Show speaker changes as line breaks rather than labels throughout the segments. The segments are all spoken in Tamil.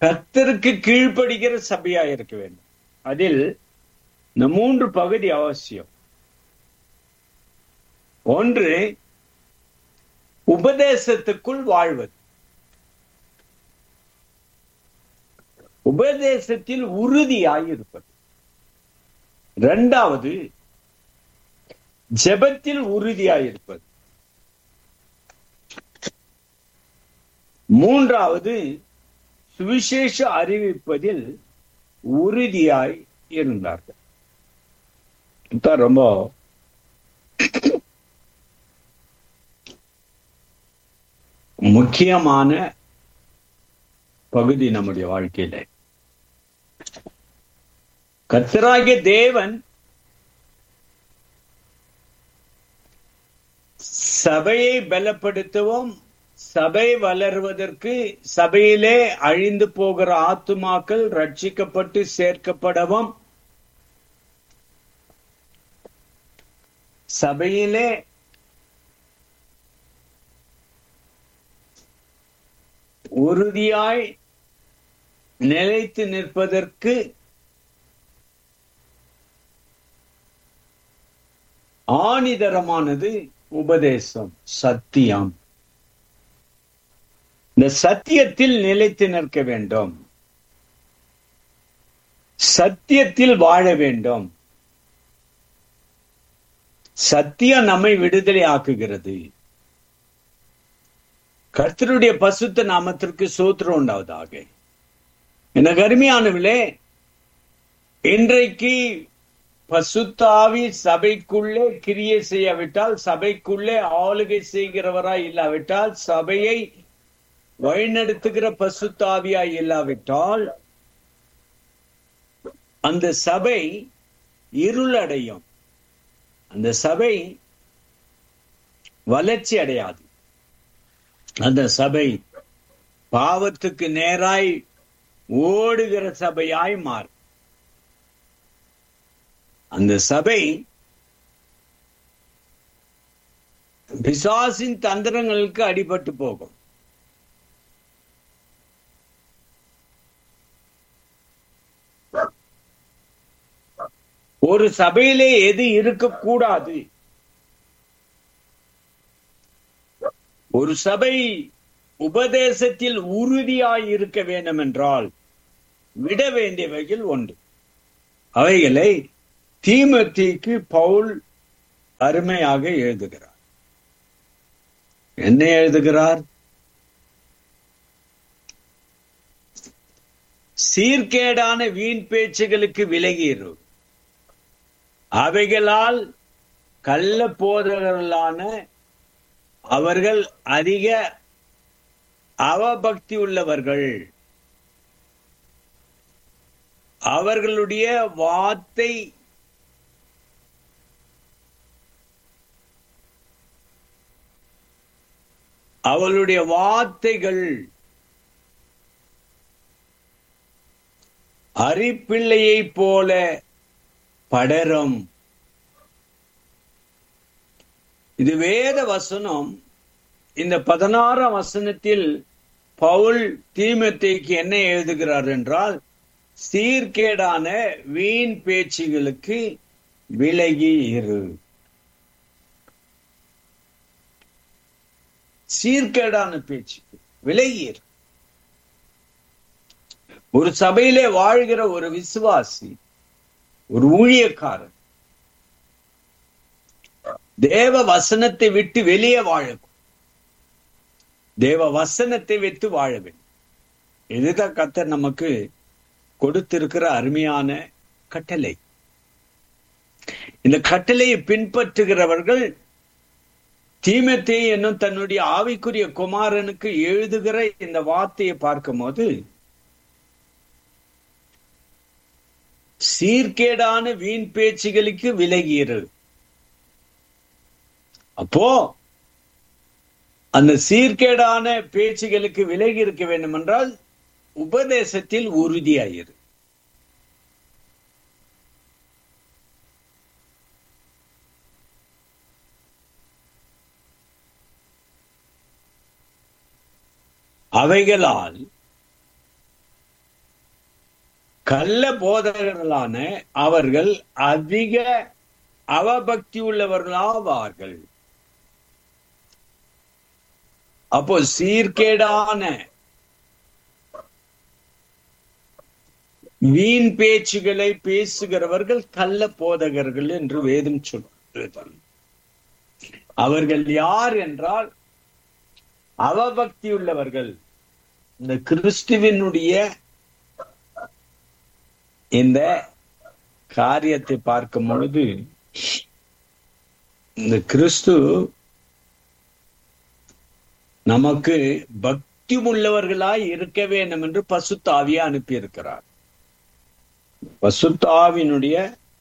கர்த்தருக்கு கீழ்ப்படுகிற சபையா இருக்க வேண்டும் அதில் இந்த மூன்று பகுதி அவசியம் ஒன்று உபதேசத்துக்குள் வாழ்வது உபதேசத்தில் உறுதியாயிருப்பது இரண்டாவது ஜெபத்தில் உறுதியாயிருப்பது மூன்றாவது சுவிசேஷ அறிவிப்பதில் உறுதியாய் இருந்தார்கள் இதுதான் ரொம்ப முக்கியமான பகுதி நம்முடைய வாழ்க்கையில கர்த்தராகிய தேவன் சபையை பலப்படுத்தவும் சபை வளர்வதற்கு சபையிலே அழிந்து போகிற ஆத்துமாக்கள் ரட்சிக்கப்பட்டு சேர்க்கப்படவும் சபையிலே உறுதியாய் நிலைத்து நிற்பதற்கு ஆணிதரமானது உபதேசம் சத்தியம் இந்த சத்தியத்தில் நிலைத்து நிற்க வேண்டும் சத்தியத்தில் வாழ வேண்டும் சத்தியம் நம்மை விடுதலை ஆக்குகிறது கர்த்தருடைய பசுத்த நாமத்திற்கு சோத்திரம் உண்டாவதாக எனக்கு அருமையானவிலே இன்றைக்கு பசுத்தாவி சபைக்குள்ளே கிரியை செய்யாவிட்டால் சபைக்குள்ளே ஆளுகை செய்கிறவராய் இல்லாவிட்டால் சபையை வழிநடத்துகிற பசுத்தாவியாய் இல்லாவிட்டால் அந்த சபை இருளடையும் அந்த சபை வளர்ச்சி அடையாது அந்த சபை பாவத்துக்கு நேராய் ஓடுகிற சபையாய் மாறும் அந்த சபை பிசாசின் தந்திரங்களுக்கு அடிபட்டு போகும் ஒரு சபையிலே எது இருக்கக்கூடாது ஒரு சபை உபதேசத்தில் உறுதியாய் இருக்க வேண்டும் என்றால் விட வேண்டியவைகள் ஒன்று அவைகளை தீமத்திக்கு பவுல் அருமையாக எழுதுகிறார் என்ன எழுதுகிறார் சீர்கேடான வீண் பேச்சுகளுக்கு விலகியிரு அவைகளால் கள்ள போதகர்களான அவர்கள் அதிக அவபக்தி உள்ளவர்கள் அவர்களுடைய வார்த்தை அவளுடைய வார்த்தைகள் அரிப்பிள்ளையை போல படரும் இது வேத வசனம் இந்த பதினாறாம் வசனத்தில் பவுல் தீமத்தைக்கு என்ன எழுதுகிறார் என்றால் சீர்கேடான வீண் பேச்சுகளுக்கு விலகி இரு சீர்கேடான பேச்சு விலகி இரு ஒரு சபையிலே வாழ்கிற ஒரு விசுவாசி ஒரு ஊழியக்காரன் தேவ வசனத்தை விட்டு வெளியே வாழ தேவ வசனத்தை வைத்து வாழ வேண்டும் இதுதான் கத்தர் நமக்கு கொடுத்திருக்கிற அருமையான கட்டளை இந்த கட்டளையை பின்பற்றுகிறவர்கள் தீமத்தை என்னும் தன்னுடைய ஆவிக்குரிய குமாரனுக்கு எழுதுகிற இந்த வார்த்தையை பார்க்கும் போது சீர்கேடான வீண் பேச்சுகளுக்கு விலகியது அப்போ அந்த சீர்கேடான பேச்சுகளுக்கு விலகி இருக்க வேண்டும் என்றால் உபதேசத்தில் உறுதியாயிரு அவைகளால் கள்ள போதகர்களான அவர்கள் அதிக அவபக்தி உள்ளவர்களாவார்கள் அப்போ சீர்கேடான வீண் பேச்சுகளை பேசுகிறவர்கள் கள்ள போதகர்கள் என்று வேதம் சொல்கிறது அவர்கள் யார் என்றால் அவபக்தி உள்ளவர்கள் இந்த கிறிஸ்துவினுடைய இந்த காரியத்தை பார்க்கும் பொழுது இந்த கிறிஸ்து நமக்கு பக்தி உள்ளவர்களாய் இருக்க வேண்டும் என்று பசுத்தாவியை அனுப்பியிருக்கிறார் பசுத்தாவினுடைய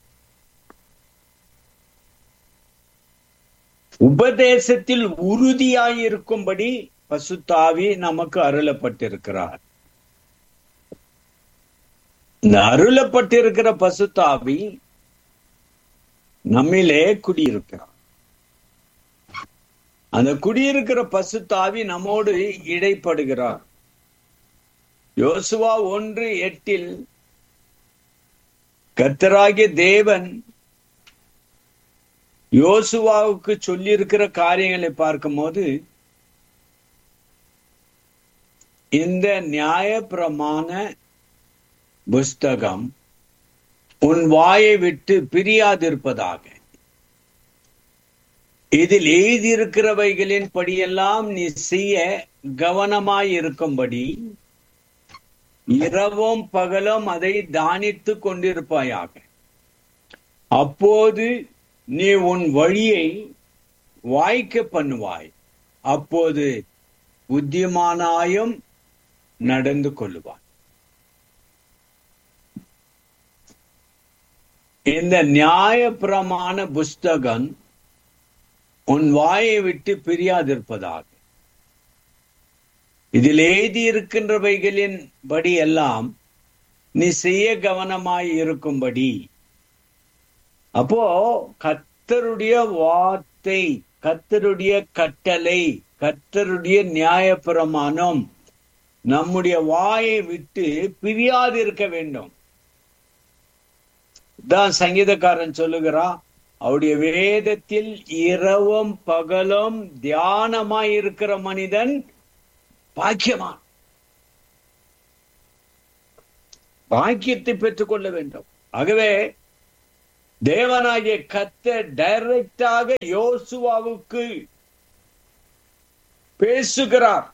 உபதேசத்தில் உறுதியாய் இருக்கும்படி பசுத்தாவி நமக்கு அருளப்பட்டிருக்கிறார் இந்த அருளப்பட்டிருக்கிற பசுத்தாவி நம்மிலே குடியிருக்கிறார் அந்த குடியிருக்கிற பசுத்தாவி நம்மோடு இடைப்படுகிறார் யோசுவா ஒன்று எட்டில் கத்தராகிய தேவன் யோசுவாவுக்கு சொல்லியிருக்கிற காரியங்களை பார்க்கும்போது இந்த நியாயப்பிரமாண புஸ்தகம் உன் வாயை விட்டு பிரியாதிருப்பதாக இதில் எழுதியிருக்கிறவைகளின் படியெல்லாம் நீ செய்ய கவனமாய் இருக்கும்படி இரவும் பகலும் அதை தானித்து கொண்டிருப்பாயாக அப்போது நீ உன் வழியை வாய்க்க பண்ணுவாய் அப்போது புத்திமானாயும் நடந்து கொள்ளுவாய் இந்த நியாய பிரமாண புஸ்தகம் உன் வாயை விட்டு பிரியாதிருப்பதாக இதில் எழுதி இருக்கின்றவைகளின் படி எல்லாம் நீ செய்ய கவனமாய் இருக்கும்படி அப்போ கத்தருடைய வார்த்தை கத்தருடைய கட்டளை கத்தருடைய நியாயப்பிரமாணம் நம்முடைய வாயை விட்டு பிரியாதிருக்க வேண்டும் தான் சங்கீதக்காரன் சொல்லுகிறான் அவருடைய வேதத்தில் இரவும் பகலும் தியானமாய் இருக்கிற மனிதன் பாக்கியமான் பாக்கியத்தை பெற்றுக்கொள்ள வேண்டும் ஆகவே தேவனாகிய கத்த டைரக்டாக யோசுவாவுக்கு பேசுகிறார்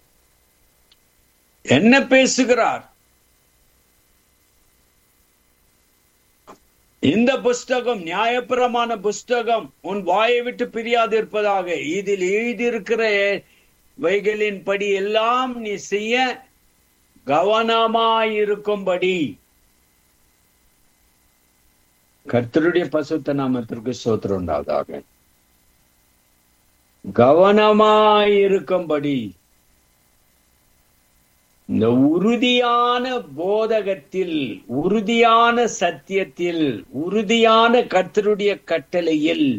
என்ன பேசுகிறார் இந்த புஸ்தகம் நியாயப்பிரமான புஸ்தகம் உன் வாயை விட்டு பிரியாது இருப்பதாக இதில் எழுதியிருக்கிற வைகளின் படி எல்லாம் நீ செய்ய கவனமாயிருக்கும்படி கர்த்தருடைய பசுத்த நாமத்திற்கு சோத்திரம் உண்டாவதாக கவனமாயிருக்கும்படி இந்த உறுதியான போதகத்தில் உறுதியான சத்தியத்தில் உறுதியான கர்த்தருடைய கட்டளையில்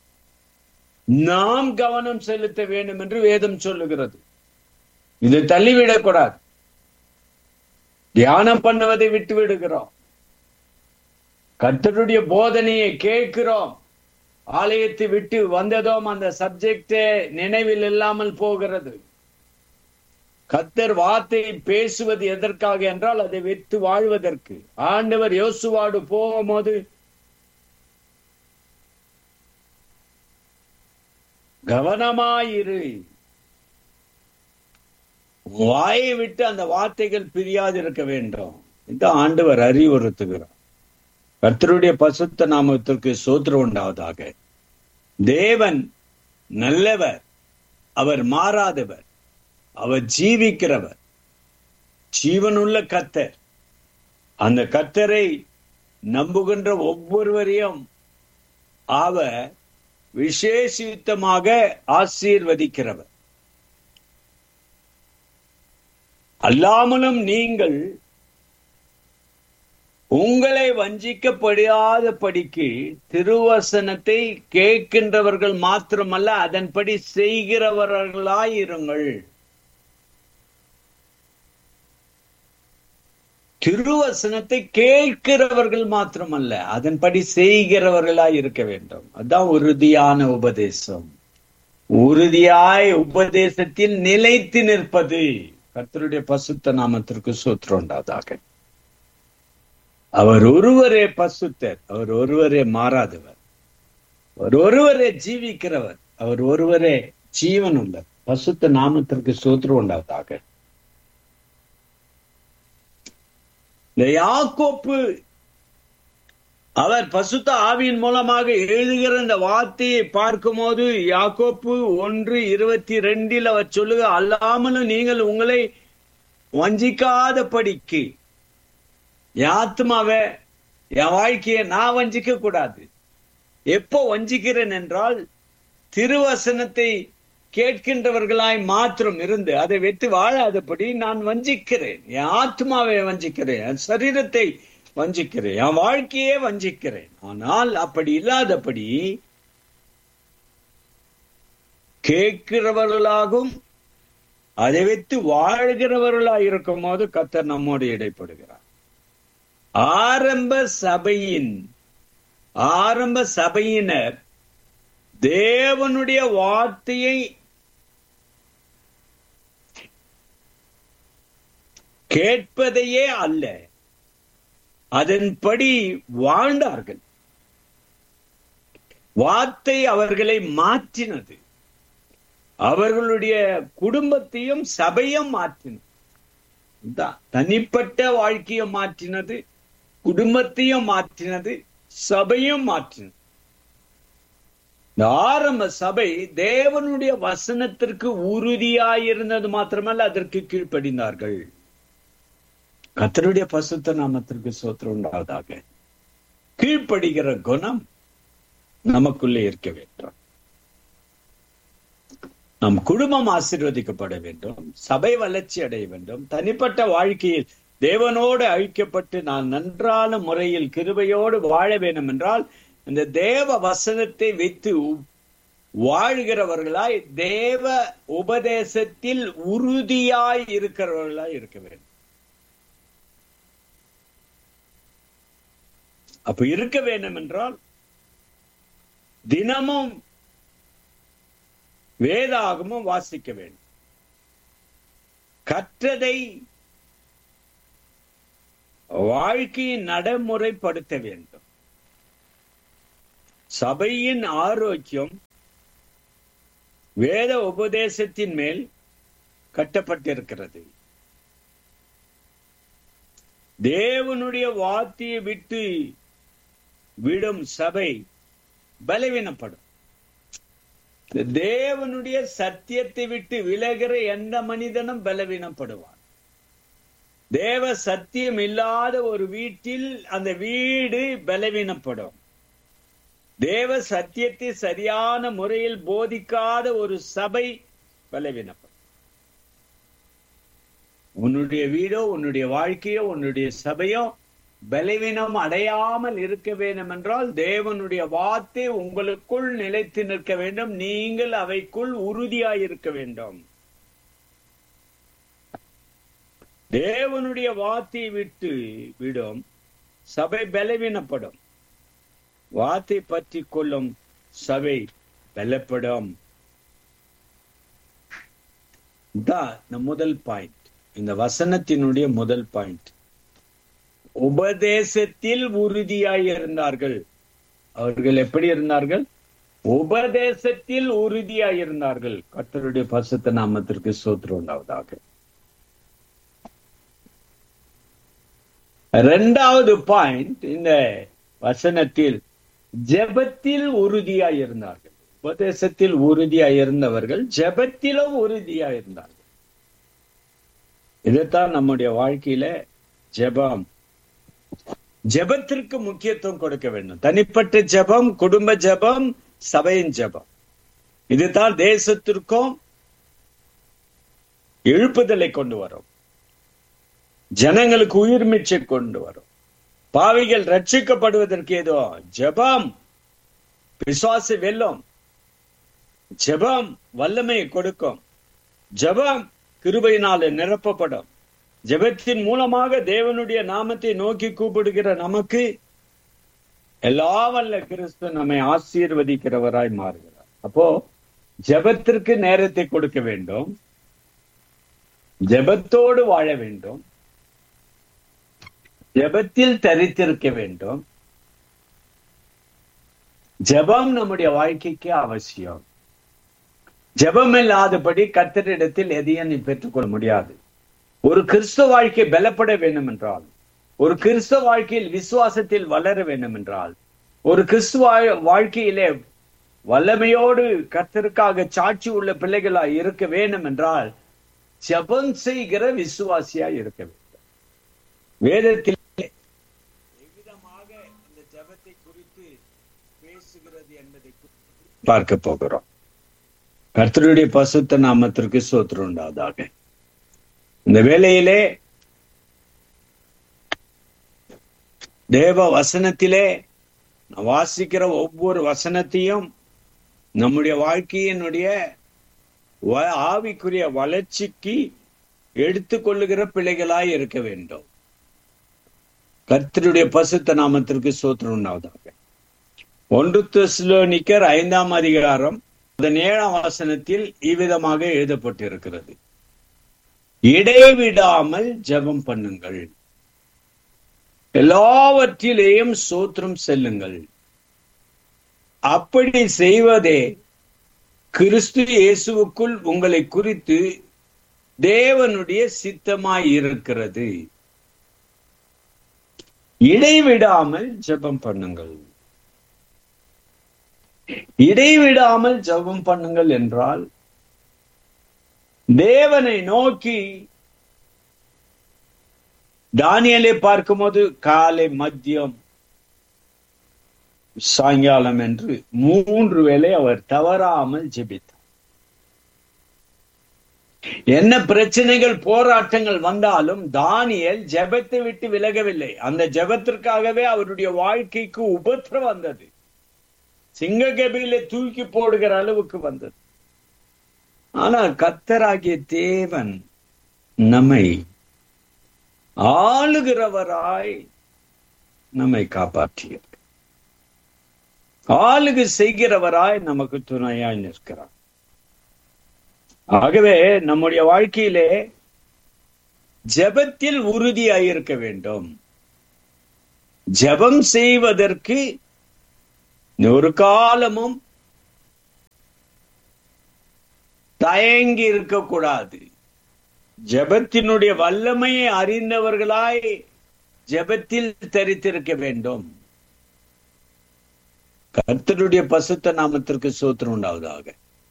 நாம் கவனம் செலுத்த வேண்டும் என்று வேதம் சொல்லுகிறது இது தள்ளிவிடக்கூடாது தியானம் பண்ணுவதை விட்டு விடுகிறோம் கர்த்தருடைய போதனையை கேட்கிறோம் ஆலயத்தை விட்டு வந்ததும் அந்த சப்ஜெக்டே நினைவில் இல்லாமல் போகிறது கத்தர் வார்த்தை பேசுவது எதற்காக என்றால் அதை விட்டு வாழ்வதற்கு ஆண்டவர் யோசுவாடு போகும்போது கவனமாயிரு வாயை விட்டு அந்த வார்த்தைகள் பிரியாது இருக்க வேண்டும் இந்த ஆண்டவர் அறிவுறுத்துகிறார் கர்த்தருடைய பசுத்த நாமத்திற்கு சோத்திரம் உண்டாவதாக தேவன் நல்லவர் அவர் மாறாதவர் அவர் ஜீவிக்கிறவர் ஜீவனுள்ள கத்தர் அந்த கத்தரை நம்புகின்ற ஒவ்வொருவரையும் அவர் விசேஷித்தமாக ஆசீர்வதிக்கிறவர் அல்லாமலும் நீங்கள் உங்களை வஞ்சிக்கப்படாத படிக்கு திருவசனத்தை கேட்கின்றவர்கள் மாத்திரமல்ல அதன்படி செய்கிறவர்களாயிருங்கள் திருவசனத்தை கேட்கிறவர்கள் மாத்திரமல்ல அதன்படி செய்கிறவர்களாய் இருக்க வேண்டும் அதான் உறுதியான உபதேசம் உறுதியாய் உபதேசத்தில் நிலைத்து நிற்பது கர்த்தருடைய பசுத்த நாமத்திற்கு சூத்திரம் உண்டாதாக அவர் ஒருவரே பசுத்தர் அவர் ஒருவரே மாறாதவர் அவர் ஒருவரே ஜீவிக்கிறவர் அவர் ஒருவரே ஜீவன் உள்ளவர் பசுத்த நாமத்திற்கு சூத்திரம் உண்டாவதாக இந்த யாக்கோப்பு அவர் பசுத்த ஆவியின் மூலமாக எழுதுகிற இந்த வார்த்தையை பார்க்கும் போது யாக்கோப்பு ஒன்று இருபத்தி ரெண்டில் அவர் சொல்லுக அல்லாமலும் நீங்கள் உங்களை வஞ்சிக்காத படிக்கு யாத்மாவே என் வாழ்க்கையை நான் வஞ்சிக்க கூடாது எப்போ வஞ்சிக்கிறேன் என்றால் திருவசனத்தை கேட்கின்றவர்களாய் மாத்திரம் இருந்து அதை வைத்து வாழாதபடி நான் வஞ்சிக்கிறேன் என் ஆத்மாவை வஞ்சிக்கிறேன் என் சரீரத்தை வஞ்சிக்கிறேன் என் வாழ்க்கையே வஞ்சிக்கிறேன் ஆனால் அப்படி இல்லாதபடி கேட்கிறவர்களாகவும் அதை வைத்து வாழ்கிறவர்களாய் இருக்கும் போது கத்தர் நம்மோடு இடைப்படுகிறார் ஆரம்ப சபையின் ஆரம்ப சபையினர் தேவனுடைய வார்த்தையை கேட்பதையே அல்ல அதன்படி வாழ்ந்தார்கள் வார்த்தை அவர்களை மாற்றினது அவர்களுடைய குடும்பத்தையும் சபையும் மாற்றினது தனிப்பட்ட வாழ்க்கையை மாற்றினது குடும்பத்தையும் மாற்றினது சபையும் மாற்றினது இந்த ஆரம்ப சபை தேவனுடைய வசனத்திற்கு உறுதியாயிருந்தது மாத்திரமல்ல அதற்கு கீழ்ப்படிந்தார்கள் கத்தருடைய பசுத்த நாமத்திற்கு சோத்திரம் உண்டாவதாக கீழ்ப்படுகிற குணம் நமக்குள்ளே இருக்க வேண்டும் நம் குடும்பம் ஆசீர்வதிக்கப்பட வேண்டும் சபை வளர்ச்சி அடைய வேண்டும் தனிப்பட்ட வாழ்க்கையில் தேவனோடு ஐக்கியப்பட்டு நான் நன்றான முறையில் கிருபையோடு வாழ வேண்டும் என்றால் இந்த தேவ வசனத்தை வைத்து வாழ்கிறவர்களாய் தேவ உபதேசத்தில் உறுதியாய் இருக்கிறவர்களாய் இருக்க வேண்டும் அப்ப இருக்க வேண்டும் என்றால் தினமும் வேதாகமும் வாசிக்க வேண்டும் கற்றதை வாழ்க்கையின் நடைமுறைப்படுத்த வேண்டும் சபையின் ஆரோக்கியம் வேத உபதேசத்தின் மேல் கட்டப்பட்டிருக்கிறது தேவனுடைய வார்த்தையை விட்டு விடும் சபை பலவீனப்படும் தேவனுடைய சத்தியத்தை விட்டு விலகிற எந்த மனிதனும் பலவீனப்படுவான் தேவ சத்தியம் இல்லாத ஒரு வீட்டில் அந்த வீடு பலவீனப்படும் தேவ சத்தியத்தை சரியான முறையில் போதிக்காத ஒரு சபை பலவீனப்படும் உன்னுடைய வீடோ உன்னுடைய வாழ்க்கையோ உன்னுடைய சபையோ பலவீனம் அடையாமல் இருக்க வேண்டும் என்றால் தேவனுடைய வார்த்தை உங்களுக்குள் நிலைத்து நிற்க வேண்டும் நீங்கள் அவைக்குள் உறுதியாயிருக்க வேண்டும் தேவனுடைய வார்த்தையை விட்டு விடும் சபை பலவீனப்படும் வார்த்தை பற்றி கொள்ளும் சபை பலப்படும் தான் முதல் பாயிண்ட் இந்த வசனத்தினுடைய முதல் பாயிண்ட் உபதேசத்தில் உறுதியாய் இருந்தார்கள் அவர்கள் எப்படி இருந்தார்கள் உபதேசத்தில் உறுதியாய் இருந்தார்கள் கத்தருடைய பசத்த நாமத்திற்கு சோத்திரம் உண்டாவதாக இரண்டாவது பாயிண்ட் இந்த வசனத்தில் ஜெபத்தில் உறுதியாய் இருந்தார்கள் உபதேசத்தில் உறுதியாய் இருந்தவர்கள் ஜெபத்திலும் உறுதியாய் இருந்தார்கள் இதைத்தான் நம்முடைய வாழ்க்கையில ஜெபம் ஜெபத்திற்கு முக்கியத்துவம் கொடுக்க வேண்டும் தனிப்பட்ட ஜெபம் குடும்ப ஜெபம் சபையின் ஜெபம் இதுதான் தேசத்திற்கும் எழுப்புதலை கொண்டு வரும் ஜனங்களுக்கு உயிர் மீட்சை கொண்டு வரும் பாவிகள் ரட்சிக்கப்படுவதற்கு ஏதோ ஜெபம் பிசுவாசி வெல்லும் ஜெபம் வல்லமையை கொடுக்கும் ஜெபம் கிருபையினால நிரப்பப்படும் ஜெபத்தின் மூலமாக தேவனுடைய நாமத்தை நோக்கி கூப்பிடுகிற நமக்கு எல்லா வல்ல கிறிஸ்து நம்மை ஆசீர்வதிக்கிறவராய் மாறுகிறார் அப்போ ஜெபத்திற்கு நேரத்தை கொடுக்க வேண்டும் ஜெபத்தோடு வாழ வேண்டும் ஜெபத்தில் தரித்திருக்க வேண்டும் ஜெபம் நம்முடைய வாழ்க்கைக்கு அவசியம் ஜெபம் இல்லாதபடி கத்தரிடத்தில் எதையும் நீ பெற்றுக்கொள்ள முடியாது ஒரு கிறிஸ்தவ வாழ்க்கை பலப்பட வேண்டும் என்றால் ஒரு கிறிஸ்தவ வாழ்க்கையில் விசுவாசத்தில் வளர வேண்டும் என்றால் ஒரு கிறிஸ்துவ வாழ்க்கையிலே வல்லமையோடு கர்த்தருக்காக சாட்சி உள்ள பிள்ளைகளாய் இருக்க வேண்டும் என்றால் ஜெபம் செய்கிற விசுவாசியா இருக்க வேண்டும் வேதத்தில் எவ்விதமாக இந்த ஜெபத்தை குறித்து பேசுகிறது என்பதை பார்க்க போகிறோம் கர்த்தருடைய பசுத்த நாமத்திற்கு சோத்திரம் உண்டாதாக இந்த வேளையிலே தேவ வசனத்திலே வாசிக்கிற ஒவ்வொரு வசனத்தையும் நம்முடைய வாழ்க்கையினுடைய ஆவிக்குரிய வளர்ச்சிக்கு எடுத்துக்கொள்ளுகிற பிள்ளைகளாய் இருக்க வேண்டும் கர்த்தருடைய பசுத்த நாமத்திற்கு சோத்திரம் உண்டாவதாக ஒன்று தெஸ்லோனிக்கர் ஐந்தாம் அதிகாரம் அதன் ஏழாம் வசனத்தில் இவ்விதமாக எழுதப்பட்டிருக்கிறது இடைவிடாமல் ஜெபம் பண்ணுங்கள் எல்லாவற்றிலேயும் சோத்திரம் செல்லுங்கள் அப்படி செய்வதே கிறிஸ்து இயேசுவுக்குள் உங்களை குறித்து தேவனுடைய சித்தமாய் இருக்கிறது இடைவிடாமல் ஜெபம் பண்ணுங்கள் இடைவிடாமல் ஜெபம் பண்ணுங்கள் என்றால் தேவனை நோக்கி தானியலை பார்க்கும்போது காலை மதியம் சாயங்காலம் என்று மூன்று வேளை அவர் தவறாமல் ஜெபித்தார் என்ன பிரச்சனைகள் போராட்டங்கள் வந்தாலும் தானியல் ஜெபத்தை விட்டு விலகவில்லை அந்த ஜெபத்திற்காகவே அவருடைய வாழ்க்கைக்கு உபத்திரம் வந்தது சிங்ககபியில தூக்கி போடுகிற அளவுக்கு வந்தது ஆனா கத்தராகிய தேவன் நம்மை ஆளுகிறவராய் நம்மை காப்பாற்றியது ஆளுகு செய்கிறவராய் நமக்கு துணையாய் நிற்கிறார் ஆகவே நம்முடைய வாழ்க்கையிலே ஜெபத்தில் உறுதியாயிருக்க வேண்டும் ஜெபம் செய்வதற்கு ஒரு காலமும் தயங்கி இருக்கக்கூடாது ஜெபத்தினுடைய வல்லமையை அறிந்தவர்களாய் ஜெபத்தில் தரித்திருக்க வேண்டும் கர்த்தருடைய பசுத்த நாமத்திற்கு சோத்திரம் உண்டாவதாக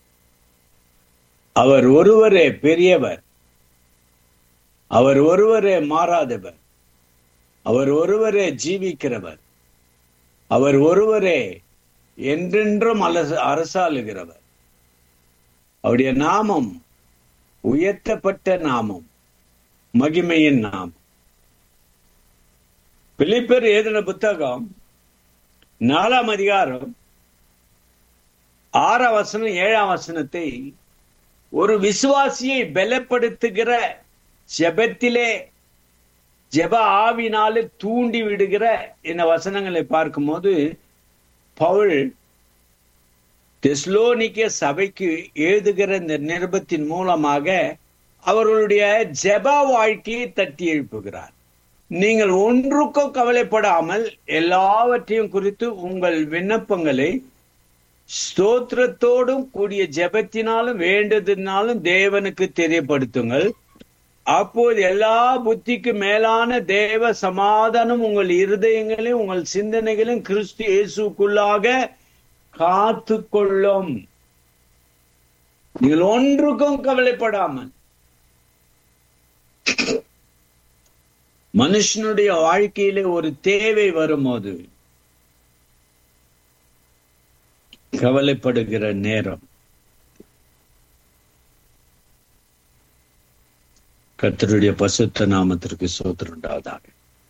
அவர் ஒருவரே பெரியவர் அவர் ஒருவரே மாறாதவர் அவர் ஒருவரே ஜீவிக்கிறவர் அவர் ஒருவரே என்றென்றும் அலச அரசாளுகிறவர் அவருடைய நாமம் உயர்த்தப்பட்ட நாமம் மகிமையின் நாமம் பிலிப்பர் எழுதின புத்தகம் நாலாம் அதிகாரம் ஆறாம் வசனம் ஏழாம் வசனத்தை ஒரு விசுவாசியை பலப்படுத்துகிற ஜெபத்திலே ஜெப ஆவினாலே தூண்டி விடுகிற இந்த வசனங்களை பார்க்கும்போது பவுல் தெஸ்லோனிக்க சபைக்கு எழுதுகிற இந்த நிருபத்தின் மூலமாக அவர்களுடைய ஜெப வாழ்க்கையை தட்டி எழுப்புகிறார் நீங்கள் ஒன்றுக்கும் கவலைப்படாமல் எல்லாவற்றையும் குறித்து உங்கள் விண்ணப்பங்களை ஸ்தோத்திரத்தோடும் கூடிய ஜெபத்தினாலும் வேண்டதினாலும் தேவனுக்கு தெரியப்படுத்துங்கள் அப்போது எல்லா புத்திக்கு மேலான தேவ சமாதானம் உங்கள் இருதயங்களையும் உங்கள் சிந்தனைகளையும் கிறிஸ்து இயேசுக்குள்ளாக காத்து கொள்ளும் நீங்கள் ஒன்றுக்கும் கவலைப்படாமல் மனுஷனுடைய வாழ்க்கையிலே ஒரு தேவை வரும்போது கவலைப்படுகிற நேரம் கர்த்தருடைய பசுத்த நாமத்திற்கு சோத்திரம் உண்டாவதாக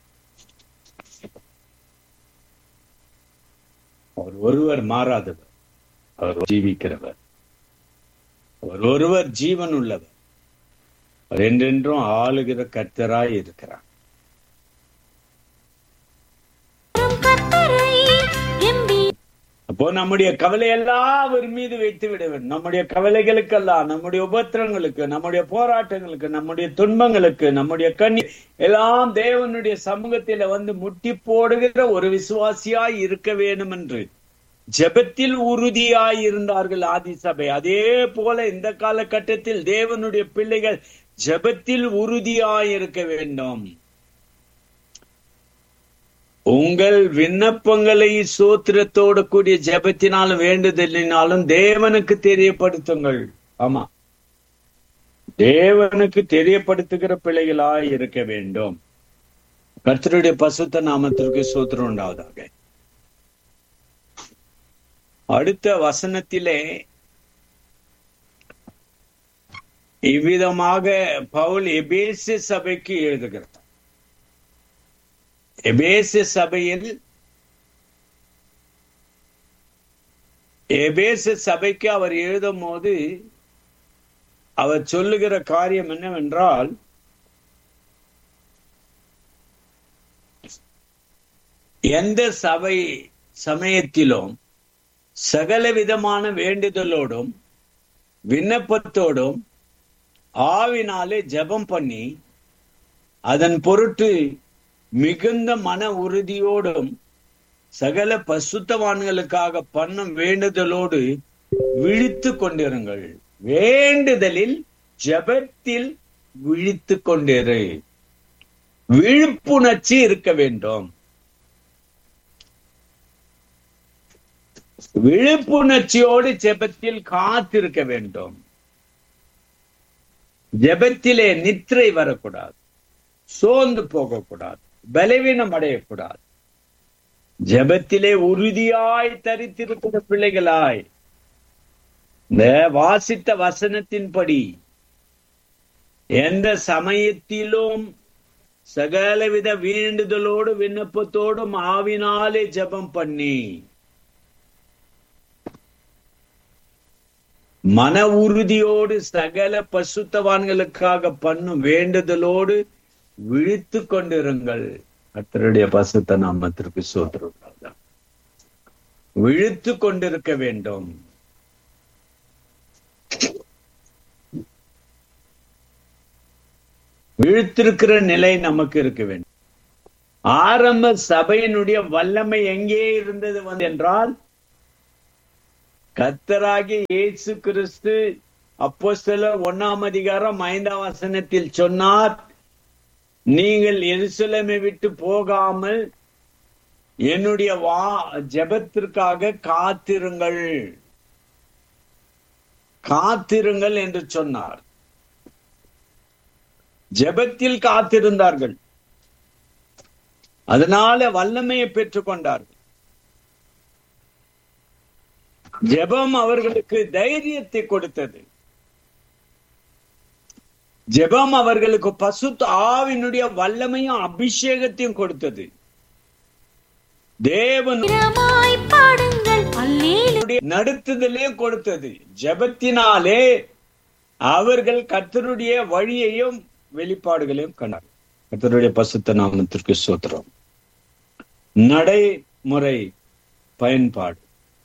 அவர் ஒருவர் மாறாதவர் அவர் ஜீவிக்கிறவர் அவர் ஒருவர் ஜீவன் உள்ளவர் அவர் என்றென்றும் ஆளுகிற கர்த்தராய் இருக்கிறார்
கர்த்தரை எம்பி
அப்போ நம்முடைய கவலை எல்லாம் அவர் மீது வைத்து விட வேண்டும் நம்முடைய கவலைகளுக்கெல்லாம் நம்முடைய உபத்திரங்களுக்கு நம்முடைய போராட்டங்களுக்கு நம்முடைய துன்பங்களுக்கு நம்முடைய கண்ணி எல்லாம் தேவனுடைய சமூகத்தில வந்து முட்டி போடுகிற ஒரு விசுவாசியாய் இருக்க வேண்டும் என்று ஜெபத்தில் உறுதியாய் இருந்தார்கள் ஆதி சபை அதே போல இந்த காலகட்டத்தில் தேவனுடைய பிள்ளைகள் ஜெபத்தில் உறுதியாய் இருக்க வேண்டும் உங்கள் விண்ணப்பங்களை சோத்திரத்தோடு கூடிய ஜெபத்தினாலும் வேண்டுதலினாலும் தேவனுக்கு தெரியப்படுத்துங்கள் ஆமா தேவனுக்கு தெரியப்படுத்துகிற பிள்ளைகளாய் இருக்க வேண்டும் கர்த்தருடைய பசுத்த நாமத்திற்கு சோத்திரம் உண்டாவதாக அடுத்த வசனத்திலே இவ்விதமாக பவுல் எபேசு சபைக்கு எழுதுகிறார் எபேசு சபையில் எபேசு சபைக்கு அவர் எழுதும் போது அவர் சொல்லுகிற காரியம் என்னவென்றால் எந்த சபை சமயத்திலும் சகல விதமான வேண்டுதலோடும் விண்ணப்பத்தோடும் ஆவினாலே ஜெபம் பண்ணி அதன் பொருட்டு மிகுந்த மன உறுதியோடும் சகல பசுத்தவான்களுக்காக பண்ணும் வேண்டுதலோடு விழித்து கொண்டிருங்கள் வேண்டுதலில் ஜெபத்தில் விழித்து கொண்டிரு விழிப்புணர்ச்சி இருக்க வேண்டும் விழிப்புணர்ச்சியோடு ஜெபத்தில் காத்திருக்க வேண்டும் ஜெபத்திலே நித்திரை வரக்கூடாது சோர்ந்து போகக்கூடாது பலவீனம் அடையக்கூடாது ஜெபத்திலே உறுதியாய் தரித்திருக்கிற பிள்ளைகளாய் இந்த வாசித்த வசனத்தின்படி எந்த சமயத்திலும் சகலவித வேண்டுதலோடு விண்ணப்பத்தோடும் ஆவினாலே ஜெபம் பண்ணி மன உறுதியோடு சகல பசுத்தவான்களுக்காக பண்ணும் வேண்டுதலோடு விழித்து கொண்டிருங்கள் கர்த்தருடைய பசுத்த நாமத்திற்கு சோதரம் விழித்து கொண்டிருக்க வேண்டும் விழித்திருக்கிற நிலை நமக்கு இருக்க வேண்டும் ஆரம்ப சபையினுடைய வல்லமை எங்கே இருந்தது வந்து என்றால் கத்தராகிய இயேசு கிறிஸ்து அப்போ சில ஒன்னாம் அதிகாரம் ஐந்தாம் வசனத்தில் சொன்னார் நீங்கள் எருசலேமை விட்டு போகாமல் என்னுடைய வா ஜெபத்திற்காக காத்திருங்கள் காத்திருங்கள் என்று சொன்னார் ஜெபத்தில் காத்திருந்தார்கள் அதனால வல்லமையை பெற்றுக் கொண்டார்கள் ஜெபம் அவர்களுக்கு தைரியத்தை கொடுத்தது ஜெபம் அவர்களுக்கு பசுத்த ஆவினுடைய வல்லமையும் அபிஷேகத்தையும் கொடுத்தது தேவன்
வீரமாய் பாடுங்கள் அல்லேலூயா
நடத்துதலே கொடுத்தது ஜெபத்தினாலே அவர்கள் கர்த்தருடைய வழியையும் வெளிப்பாடுகளையும் கண்டார் கர்த்தருடைய பசுத்த நாமத்திற்கு சோத்திரம் நடைமுறை பயன்பாடு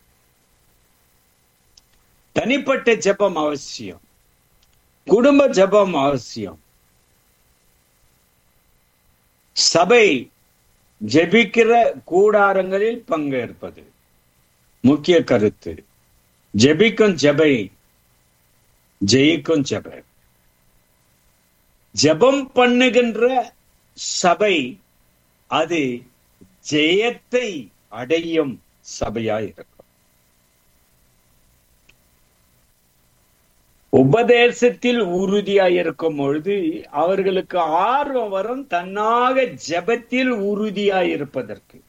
தனிப்பட்ட ஜெபம் அவசியம் குடும்ப ஜெபம் அவசியம் சபை ஜெபிக்கிற கூடாரங்களில் பங்கேற்பது முக்கிய கருத்து ஜெபிக்கும் ஜெபை ஜெயிக்கும் ஜெபை ஜெபம் பண்ணுகின்ற சபை அது ஜெயத்தை அடையும் சபையாய் இருக்கும் உபதேசத்தில் உறுதியாய் இருக்கும் பொழுது அவர்களுக்கு ஆர்வம் வரும் தன்னாக ஜெபத்தில் உறுதியாய் இருப்பதற்கு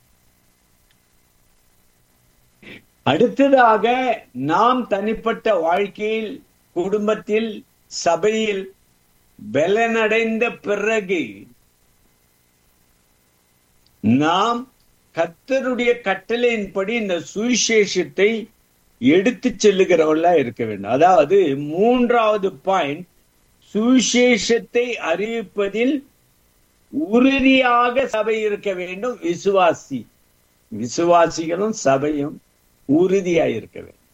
அடுத்ததாக நாம் தனிப்பட்ட வாழ்க்கையில் குடும்பத்தில் சபையில் பலனடைந்த பிறகு நாம் கர்த்தருடைய கட்டளையின்படி இந்த சுவிசேஷத்தை எடுத்து செல்லுகிறவர்களா இருக்க வேண்டும் அதாவது மூன்றாவது பாயிண்ட் சுவிசேஷத்தை அறிவிப்பதில் உறுதியாக சபை இருக்க வேண்டும் விசுவாசி விசுவாசிகளும் சபையும் உறுதியாக இருக்க வேண்டும்